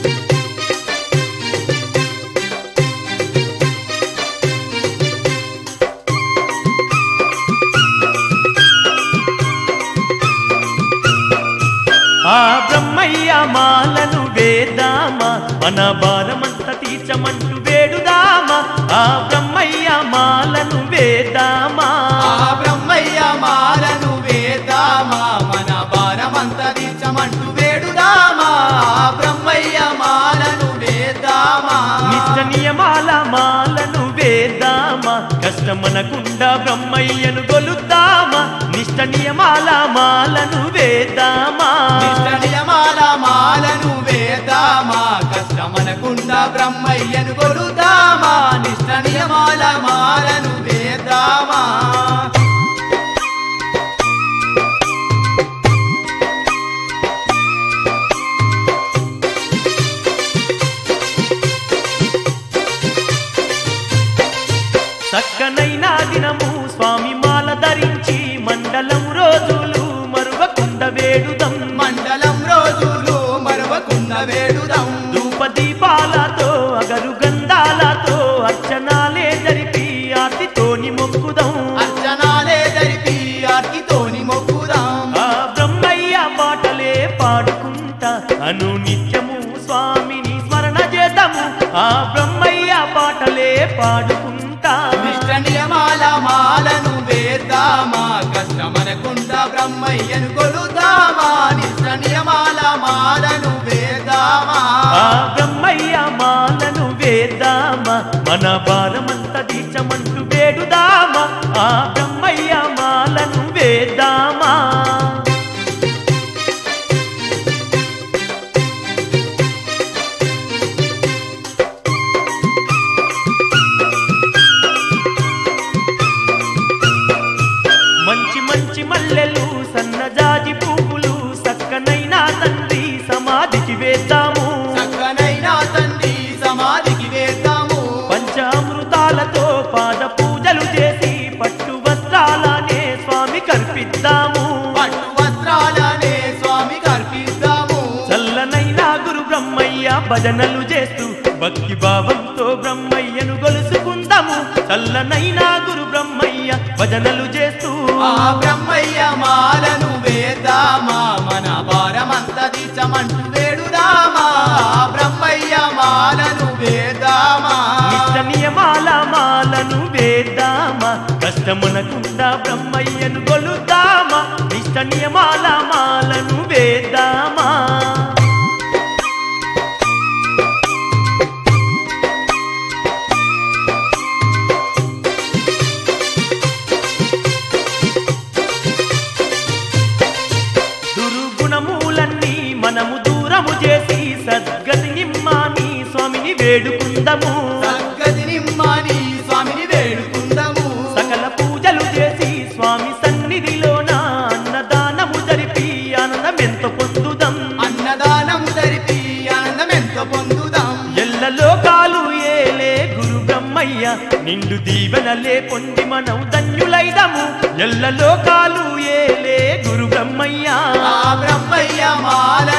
ఆ బ్రహ్మయ్య మాలను వేదామా మన భారమంత తీర్చమంటూ వేడుదామా ఆ బ్రహ్మయ్య మాలను వేదామా ఆ బ్రహ్మయ్య మాలను వేదామా మన భారమంత తీర్చమంటూ వేడుదామా ఆ బ్రహ్మయ్య మాలను వేదామా నిష్ట నియమాల మాలను వేదామా కష్టమనకుండా బ్రహ్మయ్యను గొలుద్దామా నిష్ట నియమాల మాలను వేదామా నిష్ట నియమాల మాలను వేదామా కష్టమనకుండా బ్రహ్మయ్యను కొలుదామా నిష్ట నియమాల మాలను వేదామా చక్కనైన దినము స్వామి మాల ధరించి మండలం రోజులు మరువకుండ వేడుదం మండలం రోజులు మరవకుండ వేడుదాం ధూప దీపాలతో అగరు గంధాలతో అర్చనాలే జరిపి ఆర్తితోని మొక్కుదాం అర్చనాలే జరిపి ఆర్తితోని మొక్కుదాం ఆ బ్రహ్మయ్య పాటలే పాడుకుంటా అను నిత్యము స్వామిని స్మరణ చేద్దాము ఆ బ్రహ్మయ్య పాటలే పాడుకుంటా నిష్ట నియమాల మాలను వేద్దామా కష్టమనకుండా బ్రహ్మయ్యను కొలుదామా నిష్ట నియమాల మాలను వేద్దామా ఆ బ్రహ్మయ్య మాలను వేద్దామా మన భారమంత దీచమంటూ వేడుదామా ఆ బ్రహ్మయ్య మాలను వేద్దామా మంచి మంచి మల్లెలు సన్నజాజి పువ్వులు సక్కనైన తండ్రి సమాధికి వేద్దాము చక్కనైన తండ్రి సమాధికి వేద్దాము పంచామృతాలతో పాద పూజలు చేసి పట్టు వస్త్రాలనే స్వామి కర్పిద్దాము పట్టు వస్త్రాలనే స్వామి కర్పిద్దాము చల్లనైన గురు బ్రహ్మయ్య భజనలు చేస్తూ భక్తి భావంతో బ్రహ్మయ్యను గొలుసుకుందాము చల్లనైన గురు బ్రహ్మయ్య భజనలు చేస్తూ ఆ బ్రహ్మయ్య మాలను వేద్దామా మన భారమంత తీర్చమంటూ వేడుదామా ఆ బ్రహ్మయ్య మాలను వేద్దామా నిత్య నియమాల మాలను వేద్దామా కష్టమునకుండా బ్రహ్మయ్యను గొలుద్దామా నిష్ట నియమాల మాలను వేద్దామా దుర్గుణములన్నీ మనము దూరము చేసి సద్గతి నిమ్మాని స్వామిని వేడుకుందము సద్గతి నిమ్మని స్వామిని వేడుకుందాము సకల పూజలు చేసి స్వామి సన్నిధిలోన అన్నదానము జరిపి ఆనందమెంతో పొందుదాం అన్నదానం జరిపి ఆనందం ఎంత పొందుదాం ఎల్ల లోకాలు ఏలే గురు బ్రహ్మయ్య నిండు దీవెనలే పొంది మనం ధన్యులైదము ఎల్ల లోకాలు ఏలే గురు బ్రహ్మయ్య ఆ బ్రహ్మయ్య మాల